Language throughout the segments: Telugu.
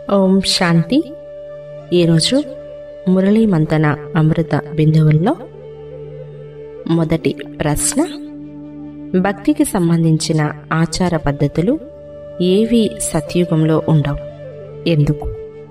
ఓం శాంతి ఈరోజు మురళీ మంతన అమృత బిందువుల్లో మొదటి ప్రశ్న భక్తికి సంబంధించిన ఆచార పద్ధతులు ఏవి సత్యుగంలో ఉండవు ఎందుకు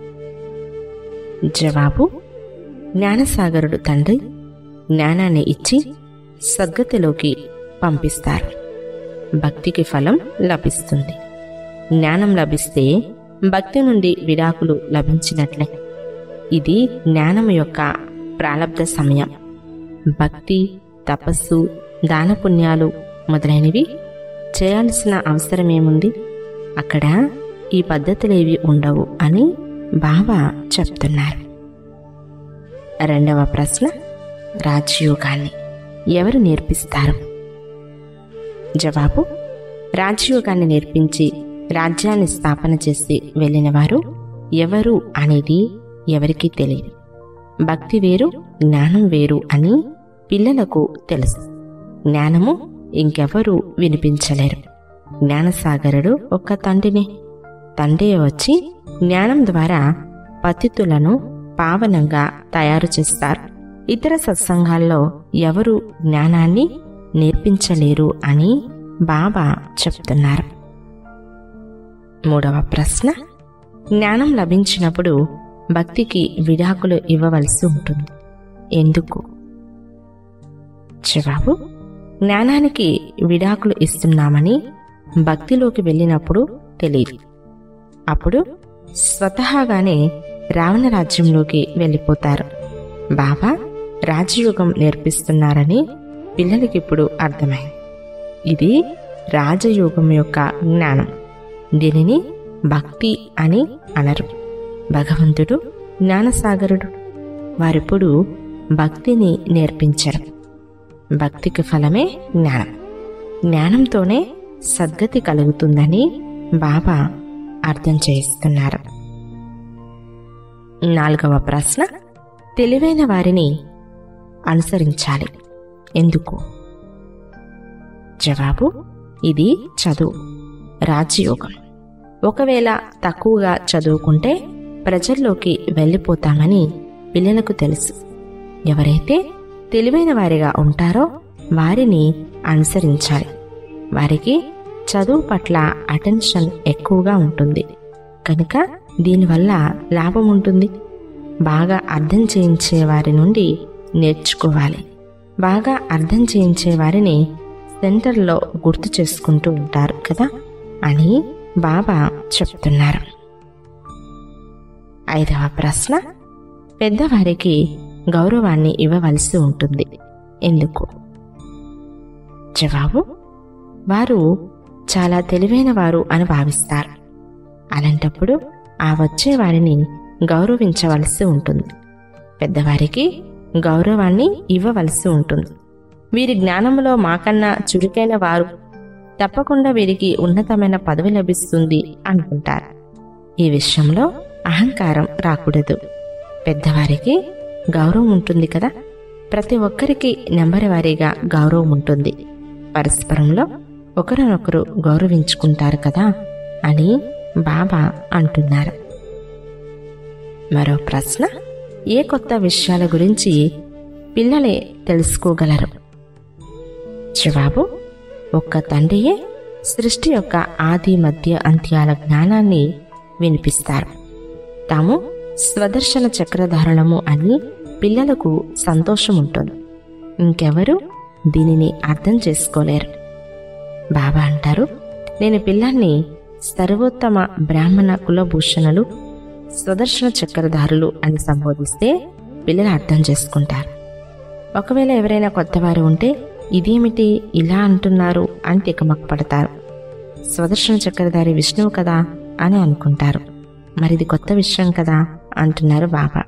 జవాబు జ్ఞానసాగరుడు తండ్రి జ్ఞానాన్ని ఇచ్చి సద్గతిలోకి పంపిస్తారు భక్తికి ఫలం లభిస్తుంది జ్ఞానం లభిస్తే భక్తి నుండి విడాకులు లభించినట్లే ఇది జ్ఞానం యొక్క ప్రాలబ్ధ సమయం భక్తి తపస్సు దాన పుణ్యాలు మొదలైనవి చేయాల్సిన అవసరమేముంది అక్కడ ఈ పద్ధతులేవి ఉండవు అని బాబా చెప్తున్నారు రెండవ ప్రశ్న రాజయోగాన్ని ఎవరు నేర్పిస్తారు జవాబు రాజయోగాన్ని నేర్పించి రాజ్యాన్ని స్థాపన చేసి వెళ్ళిన వారు ఎవరు అనేది ఎవరికీ తెలియదు భక్తి వేరు జ్ఞానం వేరు అని పిల్లలకు తెలుసు జ్ఞానము ఇంకెవరూ వినిపించలేరు జ్ఞానసాగరుడు ఒక్క తండ్రినే తండ్రి వచ్చి జ్ఞానం ద్వారా పతితులను పావనంగా తయారు చేస్తారు ఇతర సత్సంగాల్లో ఎవరు జ్ఞానాన్ని నేర్పించలేరు అని బాబా చెప్తున్నారు మూడవ ప్రశ్న జ్ఞానం లభించినప్పుడు భక్తికి విడాకులు ఇవ్వవలసి ఉంటుంది ఎందుకు జవాబు జ్ఞానానికి విడాకులు ఇస్తున్నామని భక్తిలోకి వెళ్ళినప్పుడు తెలియదు అప్పుడు స్వతహాగానే రావణ రాజ్యంలోకి వెళ్ళిపోతారు బాబా రాజయోగం నేర్పిస్తున్నారని పిల్లలకిప్పుడు అర్థమైంది ఇది రాజయోగం యొక్క జ్ఞానం దీనిని భక్తి అని అనరు భగవంతుడు జ్ఞానసాగరుడు వారిప్పుడు భక్తిని నేర్పించరు భక్తికి ఫలమే జ్ఞానం జ్ఞానంతోనే సద్గతి కలుగుతుందని బాబా అర్థం చేస్తున్నారు నాలుగవ ప్రశ్న తెలివైన వారిని అనుసరించాలి ఎందుకు జవాబు ఇది చదువు రాజయోగం ఒకవేళ తక్కువగా చదువుకుంటే ప్రజల్లోకి వెళ్ళిపోతామని పిల్లలకు తెలుసు ఎవరైతే తెలివైన వారిగా ఉంటారో వారిని అనుసరించాలి వారికి చదువు పట్ల అటెన్షన్ ఎక్కువగా ఉంటుంది కనుక దీనివల్ల లాభం ఉంటుంది బాగా అర్థం చేయించే వారి నుండి నేర్చుకోవాలి బాగా అర్థం చేయించే వారిని సెంటర్లో గుర్తు చేసుకుంటూ ఉంటారు కదా అని బాబా చెప్తున్నారు ఐదవ ప్రశ్న పెద్దవారికి గౌరవాన్ని ఇవ్వవలసి ఉంటుంది ఎందుకు జవాబు వారు చాలా తెలివైన వారు అని భావిస్తారు అలాంటప్పుడు ఆ వచ్చే వారిని గౌరవించవలసి ఉంటుంది పెద్దవారికి గౌరవాన్ని ఇవ్వవలసి ఉంటుంది వీరి జ్ఞానంలో మాకన్నా చురుకైన వారు తప్పకుండా వీరికి ఉన్నతమైన పదవి లభిస్తుంది అనుకుంటారు ఈ విషయంలో అహంకారం రాకూడదు పెద్దవారికి గౌరవం ఉంటుంది కదా ప్రతి ఒక్కరికి నెంబరి వారీగా గౌరవం ఉంటుంది పరస్పరంలో ఒకరినొకరు గౌరవించుకుంటారు కదా అని బాబా అంటున్నారు మరో ప్రశ్న ఏ కొత్త విషయాల గురించి పిల్లలే తెలుసుకోగలరు జవాబు ఒక్క తండ్రియే సృష్టి యొక్క ఆది మధ్య అంత్యాల జ్ఞానాన్ని వినిపిస్తారు తాము స్వదర్శన చక్రధారణము అని పిల్లలకు సంతోషం ఉంటుంది ఇంకెవరు దీనిని అర్థం చేసుకోలేరు బాబా అంటారు నేను పిల్లల్ని సర్వోత్తమ బ్రాహ్మణ కులభూషణులు స్వదర్శన చక్రధారులు అని సంబోధిస్తే పిల్లలు అర్థం చేసుకుంటారు ఒకవేళ ఎవరైనా కొత్తవారు ఉంటే ఇదేమిటి ఇలా అంటున్నారు అని తికమక పడతారు స్వదర్శన చక్రధారి విష్ణువు కదా అని అనుకుంటారు మరిది కొత్త విషయం కదా అంటున్నారు బాబా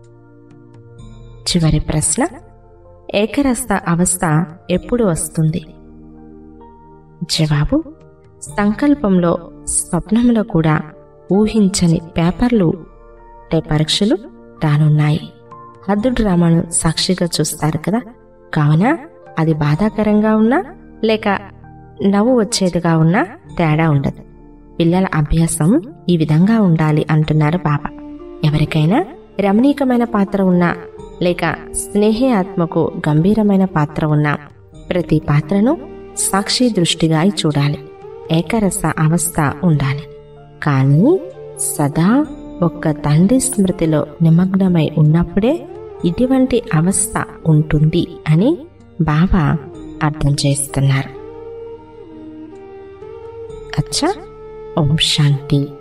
చివరి ప్రశ్న ఏకరస్త అవస్థ ఎప్పుడు వస్తుంది జవాబు సంకల్పంలో స్వప్నంలో కూడా ఊహించని పేపర్లు అంటే పరీక్షలు రానున్నాయి హద్దు డ్రామాను సాక్షిగా చూస్తారు కదా కావున అది బాధాకరంగా ఉన్నా లేక నవ్వు వచ్చేదిగా ఉన్నా తేడా ఉండదు పిల్లల అభ్యాసం ఈ విధంగా ఉండాలి అంటున్నారు బాబా ఎవరికైనా రమణీకమైన పాత్ర ఉన్నా లేక స్నేహి ఆత్మకు గంభీరమైన పాత్ర ఉన్నా ప్రతి పాత్రను సాక్షి దృష్టిగా చూడాలి ఏకరస అవస్థ ఉండాలి కానీ సదా ఒక్క తండ్రి స్మృతిలో నిమగ్నమై ఉన్నప్పుడే ఇటువంటి అవస్థ ఉంటుంది అని బాబా అర్థం చేస్తున్నారు అచ్చా ఓం శాంతి